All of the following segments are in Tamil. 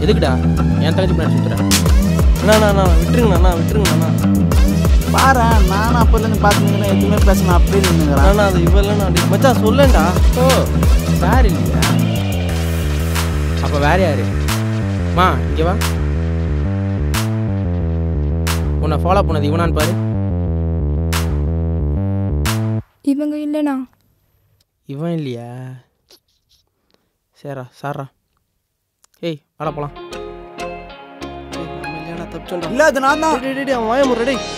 எதுக்குடா என் தங்கச்சி பின்னாடி சுத்துறேன் அண்ணா அண்ணா, அண்ணா விட்டுருங்கண்ணா அண்ணா விட்டுருங்கண்ணா பாரு நானும் அப்போலேருந்து பார்த்துக்கிறேன் எதுவுமே பேசணும் அப்படியே நின்றுங்கிறேன் அண்ணா அது இவெல்லாம் நான் மச்சான் சொல்லேன்டா ஓ சார் இல்லையா அப்போ வேற யாரு மா இங்கே வா உன்னை ஃபாலோ பண்ணது இவனான்னு பாரு இவங்க இல்லைண்ணா இவன் இல்லையா சரிடா சாரா ஏய் வாடா போலாம் தப்பிச்சோண்டா இல்லை அது நான் தான் டேய், டேய், டேய், அவன் வாய முறை டேய்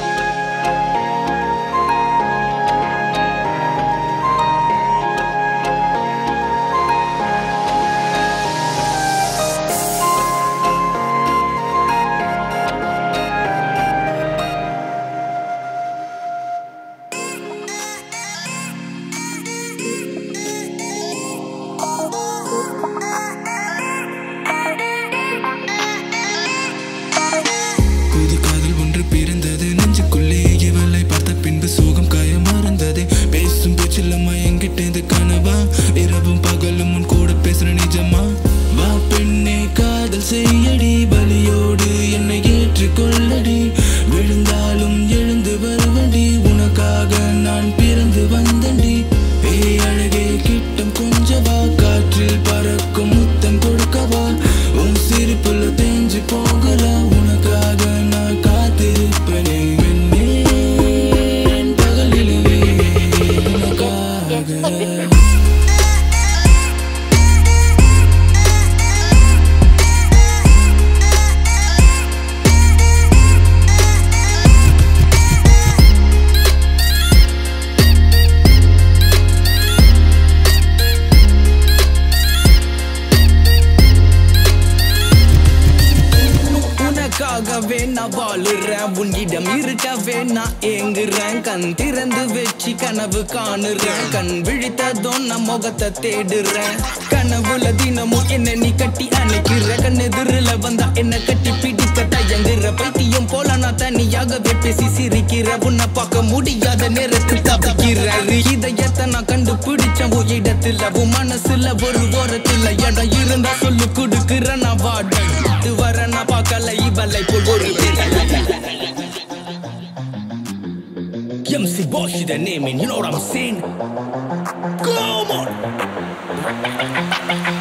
புது காதல் ஒன்று பிறந்தது நெஞ்சுக்குள்ளே இவளை பார்த்த பின்பு சோகம் காயம் மறந்ததே பேசும் பேச்சில்லம்மா என்கிட்ட இது கனவா இரவும் பகலும் உன் கூட பேசுற நிஜமா வா பெண்ணே காதல் செய்யடி பலியோடு என்னை ஏற்றுக்கொள்ளடி விழுந்தாலும் எழுந்து வருவண்டி உனக்காக நான் பிறந்து வந்தண்டி ஏய் அழகே கிட்டம் கொஞ்சவா காற்றில் பறக்கும் முத்தம் கொடுக்கவா உன் சிரிப்புல தேஞ்சு போகலாம் உனக்காக நான் காத்திருப்பேனே பெண்ணே, என் பகலிலே உனக்காக உனக்காகவே நான் வாழுறேன் உன்னிடம் இருக்கவே நான் ஏங்குறேன் கண் திறந்து வச்சு கனவு காணுறேன் கண் விழித்ததும் நான் முகத்தை தேடுறேன் கனவுல தினமும் என்ன நீ கட்டி அணைக்கிற கண் எதிரில வந்தா என்ன கட்டி பிடிக்க தயங்குற பைத்தியம் போல நான் தனியாகவே பேசி சிரிக்கிற உன்னை பார்க்க முடியாத நேரத்தில் தவிக்கிற இதயத்தை நான் கண்டுபிடிச்ச உன் இடத்துல உன் மனசுல ஒரு ஓரத்துல இடம் இருந்தா சொல்லு கொடுக்குற நான் வாட இது வர நான் பார்க்கல இவளை போல் ஒரு MC Bosch is the name and you know what I'm saying? Come on!